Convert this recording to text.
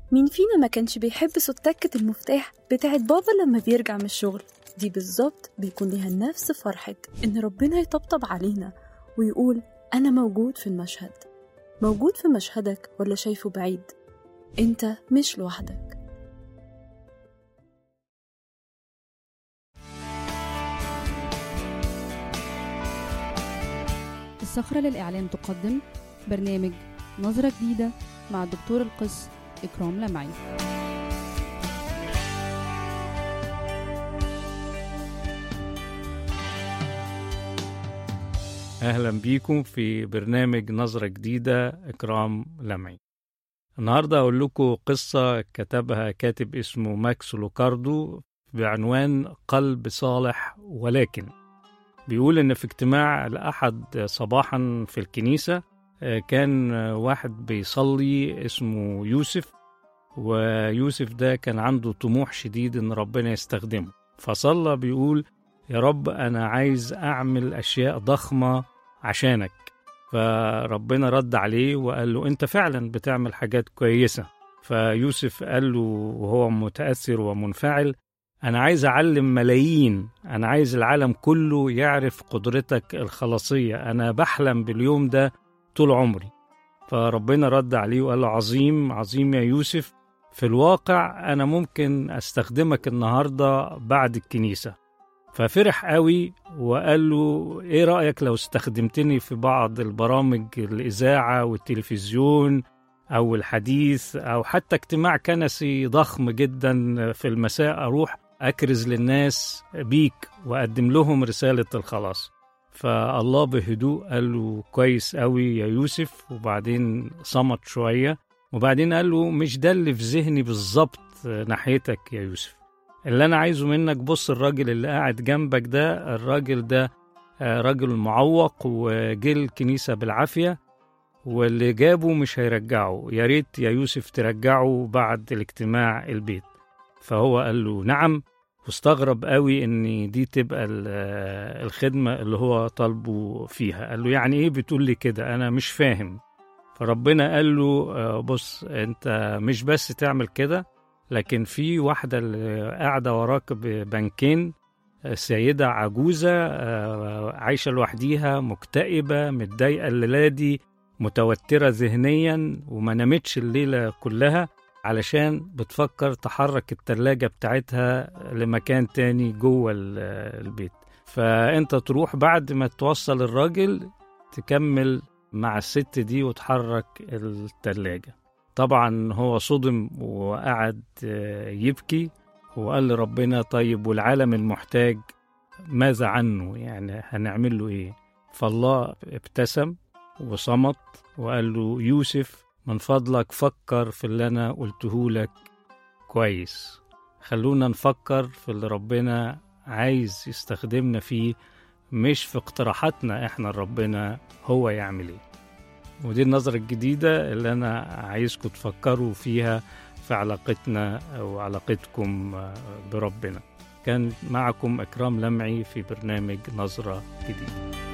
مين فينا ما كانش بيحب صوت تكة المفتاح بتاعت بابا لما بيرجع من الشغل دي بالظبط بيكون ليها نفس فرحة إن ربنا يطبطب علينا ويقول أنا موجود في المشهد موجود في مشهدك ولا شايفه بعيد أنت مش لوحدك الصخرة للإعلام تقدم برنامج نظرة جديدة مع الدكتور القس إكرام لمعي أهلا بيكم في برنامج نظرة جديدة إكرام لمعي النهاردة أقول لكم قصة كتبها كاتب اسمه ماكس لوكاردو بعنوان قلب صالح ولكن بيقول إن في اجتماع الأحد صباحا في الكنيسة كان واحد بيصلي اسمه يوسف ويوسف ده كان عنده طموح شديد إن ربنا يستخدمه فصلى بيقول يا رب أنا عايز أعمل أشياء ضخمة عشانك فربنا رد عليه وقال له أنت فعلا بتعمل حاجات كويسة فيوسف قال له وهو متأثر ومنفعل أنا عايز أعلم ملايين أنا عايز العالم كله يعرف قدرتك الخلاصية أنا بحلم باليوم ده طول عمري فربنا رد عليه وقال له عظيم عظيم يا يوسف في الواقع أنا ممكن أستخدمك النهاردة بعد الكنيسة ففرح قوي وقال له ايه رأيك لو استخدمتني في بعض البرامج الإذاعة والتلفزيون أو الحديث أو حتى اجتماع كنسي ضخم جدا في المساء أروح أكرز للناس بيك وأقدم لهم رسالة الخلاص فالله بهدوء قال له كويس قوي يا يوسف وبعدين صمت شوية وبعدين قال له مش ده اللي في ذهني بالظبط ناحيتك يا يوسف اللي انا عايزه منك بص الراجل اللي قاعد جنبك ده الراجل ده راجل معوق وجه الكنيسة بالعافية واللي جابه مش هيرجعه يا ريت يا يوسف ترجعه بعد الاجتماع البيت فهو قال له نعم واستغرب قوي ان دي تبقى الخدمة اللي هو طالبه فيها قال له يعني ايه بتقول لي كده انا مش فاهم فربنا قال له بص انت مش بس تعمل كده لكن في واحدة اللي قاعدة وراك ببنكين سيدة عجوزة عايشة لوحديها مكتئبة متضايقة الليلة دي متوترة ذهنيا وما نامتش الليلة كلها علشان بتفكر تحرك التلاجة بتاعتها لمكان تاني جوه البيت فانت تروح بعد ما توصل الراجل تكمل مع الست دي وتحرك التلاجة طبعا هو صدم وقعد يبكي وقال لربنا طيب والعالم المحتاج ماذا عنه يعني هنعمل له ايه فالله ابتسم وصمت وقال له يوسف من فضلك فكر في اللي انا قلته لك كويس خلونا نفكر في اللي ربنا عايز يستخدمنا فيه مش في اقتراحاتنا احنا لربنا هو يعمل ايه ودي النظرة الجديدة اللي أنا عايزكم تفكروا فيها في علاقتنا أو علاقتكم بربنا كان معكم إكرام لمعي في برنامج نظرة جديدة